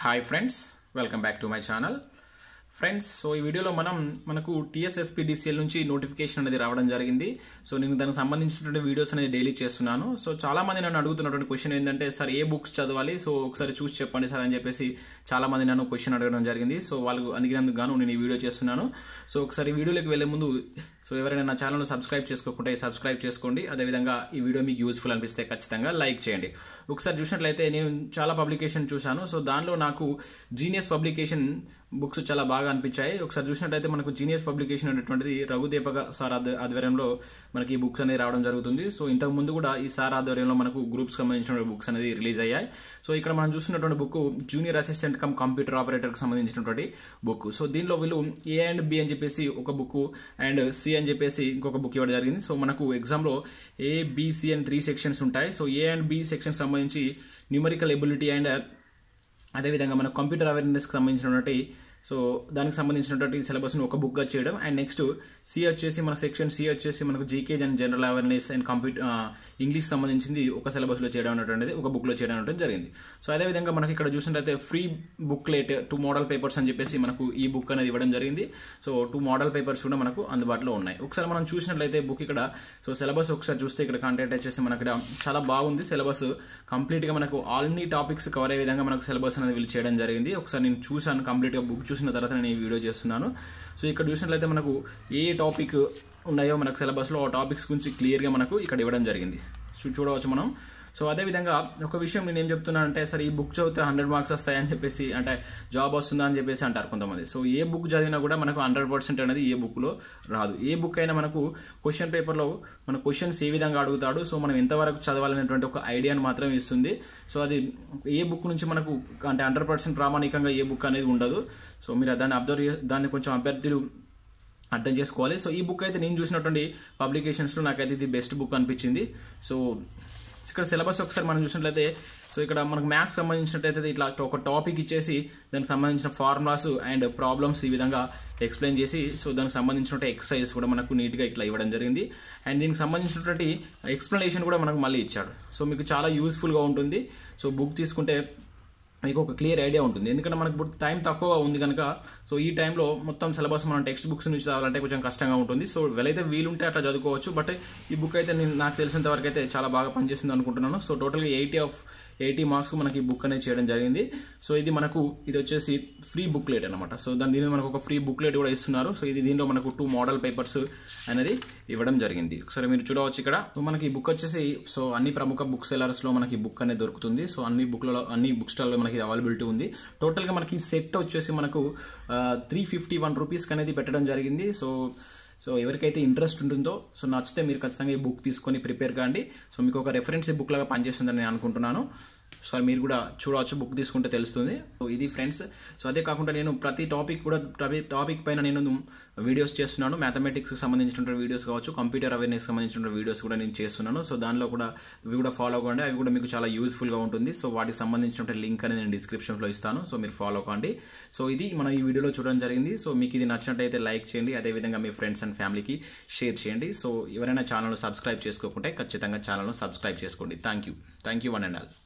hi friends welcome back to my channel friends so ఈ వీడియోలో మనం మనకు టీఎస్ఎస్పీడీసీఎల్ నుంచి నోటిఫికేషన్ అనేది రావడం జరిగింది సో నేను దానికి సంబంధించినటువంటి వీడియోస్ అనేది డైలీ చేస్తున్నాను సో చాలా మంది నన్ను అడుగుతున్నటువంటి క్వశ్చన్ ఏంటంటే సార్ ఏ బుక్స్ చదవాలి సో ఒకసారి చూసి చెప్పండి సార్ అని చెప్పేసి చాలా మంది నన్ను క్వశ్చన్ అడగడం జరిగింది సో వాళ్ళు అడిగినందుకు గాను నేను ఈ వీడియో చేస్తున్నాను సో ఒకసారి వీడియోలోకి వెళ్లే ముందు సో ఎవరైనా నా ఛానల్ సబ్స్క్రైబ్ చేసుకోకుంటే సబ్స్క్రైబ్ చేసుకోండి అదేవిధంగా ఈ వీడియో మీకు యూస్ఫుల్ అనిపిస్తే ఖచ్చితంగా లైక్ చేయండి ఒకసారి చూసినట్లయితే నేను చాలా పబ్లికేషన్ చూశాను సో దానిలో నాకు జీనియస్ పబ్లికేషన్ బుక్స్ చాలా బాగా అనిపించాయి ఒకసారి చూసినట్లయితే మనకు జీనియస్ పబ్లికేషన్ అనేటువంటిది రఘుదీపక సార్ ఆధ్వ- ఆధ్వర్యంలో మనకి ఈ బుక్స్ అనేది రావడం జరుగుతుంది సో ఇంతకు ముందు కూడా ఈ సార్ ఆధ్వర్యంలో మనకు గ్రూప్స్ సంబంధించిన బుక్స్ అనేది రిలీజ్ అయ్యాయి సో ఇక్కడ మనం చూస్తున్నటువంటి book junior assistant cum computer ఆపరేటర్కి సంబంధించినటువంటి బుక్ సో దీనిలో వీళ్ళు ఏ అండ్ బి అని చెప్పేసి ఒక బుక్ అండ్ సి అని చెప్పేసి ఇంకొక బుక్ ఇవ్వడం జరిగింది సో మనకు ఎగ్జామ్లో ఏ బిసి అని త్రీ సెక్షన్స్ ఉంటాయి so A and B section సంబంధించి న్యూమరికల్ ఎబిలిటీ అండ్ అదేవిధంగా మన కంప్యూటర్ అవేర్నెస్కి సంబంధించినటువంటి సో దానికి సంబంధించినటువంటి సిలబస్ని ఒక బుక్గా చేయడం అండ్ నెక్స్ట్ సి వచ్చేసి మన సెక్షన్ సి వచ్చేసి మనకు GK and general awareness and computer English సంబంధించింది ఒక సిలబస్లో చేయడం అనేటువంటిది ఒక బుక్లో చేయడం అనేటువంటి జరిగింది సో అదేవిధంగా మనకి ఇక్కడ చూసినట్లయితే free booklet two model papers అని చెప్పేసి మనకు ఈ బుక్ అనేది ఇవ్వడం జరిగింది సో టూ మోడల్ పేపర్స్ కూడా మనకు అందుబాటులో ఉన్నాయి ఒకసారి మనం చూసినట్లయితే బుక్ ఇక్కడ సో సిలబస్ ఒకసారి చూస్తే ఇక్కడ కంటెంట్ వచ్చేసి మనకి ఇక్కడ చాలా బాగుంది సిలబస్ కంప్లీట్గా మనకు అన్ని టాపిక్స్ కవర్ అయ్యే విధంగా మనకు సిలబస్ అనేది వీళ్ళు చేయడం జరిగింది ఒకసారి నేను చూశాను కంప్లీట్గా బుక్ చూసిన తర్వాత నేను ఈ వీడియో చేస్తున్నాను సో ఇక్కడ చూసినట్లయితే మనకు ఏ టాపిక్ ఉన్నాయో మనకు సిలబస్లో ఆ టాపిక్స్ గురించి క్లియర్గా మనకు ఇక్కడ ఇవ్వడం జరిగింది చూ చూడవచ్చు మనం సో అదేవిధంగా ఒక విషయం నేను ఏం చెప్తున్నానంటే సరే ఈ బుక్ చదివితే హండ్రెడ్ మార్క్స్ వస్తాయని చెప్పేసి అంటే జాబ్ వస్తుందా అని చెప్పేసి అంటారు కొంతమంది సో ఏ బుక్ చదివినా కూడా మనకు హండ్రెడ్ పర్సెంట్ అనేది ఏ బుక్లో రాదు ఏ బుక్ అయినా మనకు క్వశ్చన్ పేపర్లో మన క్వశ్చన్స్ ఏ విధంగా అడుగుతాడు సో మనం ఎంతవరకు చదవాలనేటువంటి ఒక ఐడియాని మాత్రం ఇస్తుంది సో అది ఏ బుక్ నుంచి మనకు అంటే హండ్రెడ్ పర్సెంట్ ప్రామాణికంగా ఏ బుక్ అనేది ఉండదు సో మీరు దాన్ని అబ్జర్వ్ దాన్ని కొంచెం అభ్యర్థులు అర్థం చేసుకోవాలి సో ఈ బుక్ అయితే నేను చూసినటువంటి పబ్లికేషన్స్లో నాకైతే ఇది బెస్ట్ బుక్ అనిపించింది సో ఇక్కడ సిలబస్ ఒకసారి మనం చూసినట్లయితే సో ఇక్కడ మనకు మ్యాథ్స్ సంబంధించినట్లయితే ఇట్లా ఒక టాపిక్ ఇచ్చేసి దానికి సంబంధించిన ఫార్ములాస్ అండ్ ప్రాబ్లమ్స్ ఈ విధంగా ఎక్స్ప్లెయిన్ చేసి సో దానికి సంబంధించినటువంటి ఎక్సర్సైజ్ కూడా మనకు నీట్గా ఇట్లా ఇవ్వడం జరిగింది అండ్ దీనికి సంబంధించినటువంటి ఎక్స్ప్లెనేషన్ కూడా మనకు మళ్ళీ ఇచ్చాడు సో మీకు చాలా యూస్ఫుల్గా ఉంటుంది సో బుక్ తీసుకుంటే మీకు ఒక క్లియర్ ఐడియా ఉంటుంది ఎందుకంటే మనకు ఇప్పుడు టైం తక్కువ ఉంది కనుక సో ఈ టైంలో మొత్తం సిలబస్ మనం టెక్స్ట్ బుక్స్ నుంచి చదవాలంటే కొంచెం కష్టంగా ఉంటుంది సో వెళ్ళైతే వీలుంటే అట్లా చదువుకోవచ్చు బట్ ఈ బుక్ అయితే నేను నాకు తెలిసినంత వరకు అయితే చాలా బాగా పనిచేసింది అనుకుంటున్నాను సో టోటల్గా ఎయిటీ ఆఫ్ ఎయిటీ మార్క్స్ మనకి ఈ బుక్ అనేది చేయడం జరిగింది సో ఇది మనకు ఇది వచ్చేసి ఫ్రీ బుక్లెట్ అనమాట సో దాని దీనిలో మనకు ఒక ఫ్రీ బుక్లెట్ కూడా ఇస్తున్నారు సో ఇది దీనిలో మనకు టూ మోడల్ పేపర్స్ అనేది ఇవ్వడం జరిగింది ఒకసారి మీరు చూడవచ్చు ఇక్కడ సో మనకి ఈ బుక్ వచ్చేసి సో అన్ని ప్రముఖ బుక్ సెలర్స్ లో మనకి బుక్ అనేది దొరుకుతుంది సో అన్ని బుక్లలో అన్ని బుక్ స్టాల్లో మనకి అవైలబిలిటీ ఉంది టోటల్గా మనకి సెట్ వచ్చేసి మనకు త్రీ ఫిఫ్టీ వన్ రూపీస్కి అనేది పెట్టడం జరిగింది సో సో ఎవరికైతే ఇంట్రెస్ట్ ఉంటుందో సో నచ్చితే మీరు ఖచ్చితంగా ఈ బుక్ తీసుకొని ప్రిపేర్ కాండి సో మీకు ఒక రెఫరెన్స్ బుక్ లాగా పనిచేస్తుందని నేను అనుకుంటున్నాను సో మీరు కూడా చూడవచ్చు బుక్ తీసుకుంటే తెలుస్తుంది సో ఇది ఫ్రెండ్స్ సో అదే కాకుండా నేను ప్రతి టాపిక్ కూడా ప్రతి టాపిక్ పైన నేను వీడియోస్ చేస్తున్నాను మ్యాథమెటిక్స్కి సంబంధించిన వీడియోస్ కావచ్చు కంప్యూటర్ అవేర్నెస్ సంబంధించిన వీడియోస్ కూడా నేను చేస్తున్నాను సో దానిలో కూడా ఇవి కూడా ఫాలో అవ్వండి అవి కూడా మీకు చాలా యూస్ఫుల్గా ఉంటుంది సో వాటికి సంబంధించిన లింక్ అనేది నేను డిస్క్రిప్షన్లో ఇస్తాను సో మీరు ఫాలో అవ్వండి సో ఇది మనం ఈ వీడియోలో చూడడం జరిగింది సో మీకు ఇది నచ్చినట్టయితే లైక్ చేయండి అదేవిధంగా మీ ఫ్రెండ్స్ అండ్ ఫ్యామిలీకి షేర్ చేయండి సో ఎవరైనా ఛానల్ సబ్స్క్రైబ్ చేసుకోకుంటే ఖచ్చితంగా ఛానల్ను సబ్స్క్రైబ్ చేసుకోండి thank you thank you one and all